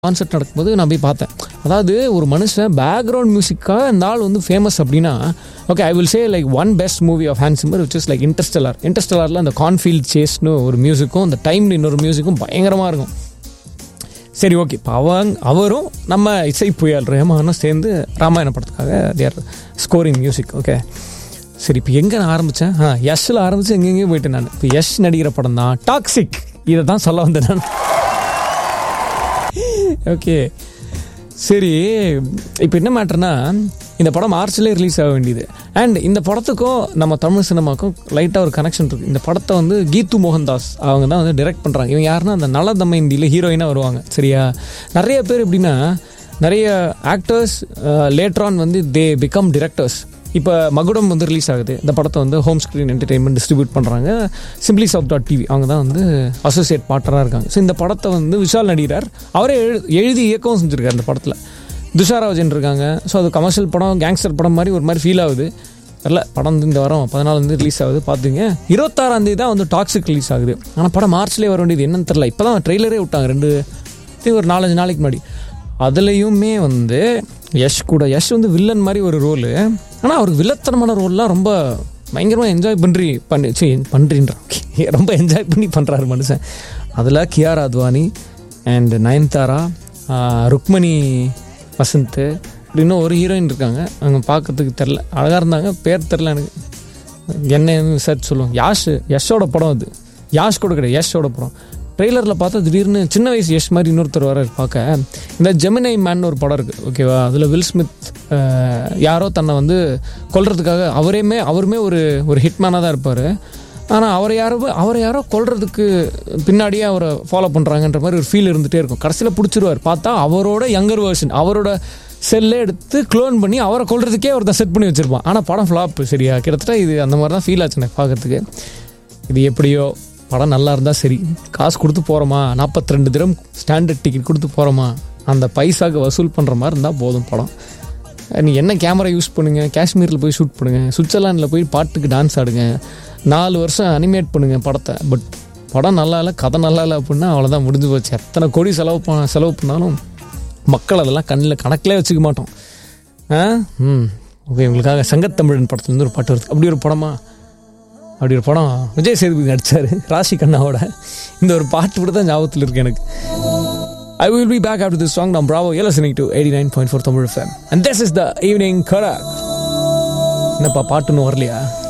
concert நடக்கும்போது நான் போய் பார்த்தேன் அதாவது ஒரு மனுஷன் பேக்ரவுண்ட் மியூசிக்காக இந்த ஆள் வந்து ஃபேமஸ் அப்படின்னா okay I will say like one best movie of Hans Zimmer which is like Interstellar இன்டர்ஸ்டெல்லாரில் அந்த கான்ஃபீல்ட் சேஸ்னு ஒரு மியூசிக்கும் அந்த டைம்னு இன்னொரு மியூசிக்கும் பயங்கரமாக இருக்கும் சரி ஓகே இப்போ அவங்க அவரும் நம்ம இசை புயல் ரேமானும் சேர்ந்து ராமாயண படத்துக்காக தேர் ஸ்கோரிங் மியூசிக் ஓகே சரி இப்போ எங்கே நான் ஆரம்பித்தேன் ஆ யஷ்ல ஆரம்பித்து எங்கெங்கேயும் போயிட்டேன் நான் இப்போ யஷ் நடிக்கிற படம் தான் டாக்ஸிக் இதை தான் சொல்ல வந்தேன் நான் ஓகே சரி இப்போ என்ன மேட்டர்னா இந்த படம் மார்ச்லேயே ரிலீஸ் ஆக வேண்டியது அண்ட் இந்த படத்துக்கும் நம்ம தமிழ் சினிமாக்கும் லைட்டாக ஒரு கனெக்ஷன் இருக்குது இந்த படத்தை வந்து கீத்து மோகன்தாஸ் அவங்க தான் வந்து டைரக்ட் பண்ணுறாங்க இவங்க யாருன்னா அந்த நல தமயந்தியில் ஹீரோயினாக வருவாங்க சரியா நிறைய பேர் எப்படின்னா நிறைய ஆக்டர்ஸ் லேட்டரான் வந்து தே பிகம் டிரெக்டர்ஸ் இப்போ மகுடம் வந்து ரிலீஸ் ஆகுது இந்த படத்தை வந்து ஹோம் ஸ்க்ரீன் என்டர்டெயின்மெண்ட் டிஸ்ட்ரிபியூட் பண்ணுறாங்க சிம்பிளி சாஃப்ட் டாட் டிவி அவங்க தான் வந்து அசோசியேட் பார்ட்னராக இருக்காங்க ஸோ இந்த படத்தை வந்து விஷால் நடிகர் அவரே எழு எழுதி இயக்கவும் செஞ்சுருக்காரு இந்த படத்தில் துஷாராஜன் இருக்காங்க ஸோ அது கமர்ஷியல் படம் கேங்ஸ்டர் படம் மாதிரி ஒரு மாதிரி ஃபீல் ஆகுது தெரில படம் வந்து இந்த வாரம் பதினாலேருந்து ரிலீஸ் ஆகுது பார்த்துங்க இருபத்தாறாம் தேதி தான் வந்து டாக்ஸிக் ரிலீஸ் ஆகுது ஆனால் படம் மார்ச்லேயே வர வேண்டியது என்னன்னு தெரில இப்போ தான் ட்ரெய்லரே விட்டாங்க ரெண்டு இது ஒரு நாலஞ்சு நாளைக்கு முன்னாடி அதுலேயுமே வந்து யஷ் கூட யஷ் வந்து வில்லன் மாதிரி ஒரு ரோலு ஆனால் அவருக்கு வில்லத்தனமான ரோல்லாம் ரொம்ப பயங்கரமாக என்ஜாய் பண்ணி பண்ணி சி பண்ணுறின்றான் ரொம்ப என்ஜாய் பண்ணி பண்ணுறாரு மனுஷன் அதில் கியார் அத்வானி அண்ட் நயன்தாரா ருக்மணி வசந்த் இன்னும் ஒரு ஹீரோயின் இருக்காங்க அவங்க பார்க்கறதுக்கு தெரில அழகாக இருந்தாங்க பேர் தெரில எனக்கு என்ன விசாரிச்சு சொல்லுவோம் யாஷ் யஷோட படம் அது யாஷ் கூட கிடையாது யஷோட படம் ட்ரெய்லரில் பார்த்தா திடீர்னு சின்ன வயசு யஷ் மாதிரி இன்னொருத்தர் வர பார்க்க இந்த ஜெமினை மேன் ஒரு படம் இருக்குது ஓகேவா அதில் வில் ஸ்மித் யாரோ தன்னை வந்து கொல்றதுக்காக அவரையுமே அவருமே ஒரு ஒரு ஹிட்மேனாக தான் இருப்பார் ஆனால் அவரை யாரோ அவரை யாரோ கொல்றதுக்கு பின்னாடியே அவரை ஃபாலோ பண்ணுறாங்கன்ற மாதிரி ஒரு ஃபீல் இருந்துகிட்டே இருக்கும் கடைசியில் பிடிச்சிருவார் பார்த்தா அவரோட யங்கர் வேர்ஷன் அவரோட செல்லே எடுத்து க்ளோன் பண்ணி அவரை கொல்றதுக்கே ஒருத்தன் செட் பண்ணி வச்சுருப்பான் ஆனால் படம் ஃப்ளாப் சரியா கிட்டத்தட்ட இது அந்த மாதிரி தான் ஃபீல் ஆச்சு எனக்கு பார்க்கறதுக்கு இது எப்படியோ படம் நல்லா இருந்தால் சரி காசு கொடுத்து போகிறோமா நாற்பத்தி ரெண்டு தினம் ஸ்டாண்டர்ட் டிக்கெட் கொடுத்து போகிறோமா அந்த பைசாக்கு வசூல் பண்ணுற மாதிரி இருந்தால் போதும் படம் நீ என்ன கேமரா யூஸ் பண்ணுங்க காஷ்மீரில் போய் ஷூட் பண்ணுங்க சுவிட்சர்லாண்டில் போய் பாட்டுக்கு டான்ஸ் ஆடுங்க நாலு வருஷம் அனிமேட் பண்ணுங்க படத்தை பட் படம் நல்லா இல்லை கதை நல்லா இல்லை அப்படின்னா அவ்வளோதான் முடிஞ்சு போச்சு எத்தனை கோடி செலவு பண்ண செலவு பண்ணாலும் மக்கள் அதெல்லாம் கண்ணில் கணக்கிலே வச்சுக்க மாட்டோம் ஆ ம் ஓகே உங்களுக்காக சங்கத்தமிழன் படத்துலேருந்து ஒரு பாட்டு வருது அப்படி ஒரு படமா அப்படி ஒரு படம் விஜய் சேதுபதி நடித்தார் ராசி கண்ணாவோட இந்த ஒரு பாட்டு கூட தான் ஞாபகத்தில் இருக்கு எனக்கு I will be back after this song நான் bravo a listening to eighty nine point four Tamil fame and this is the evening கரா என்னப்பா பாட்டுன்னு வரலையா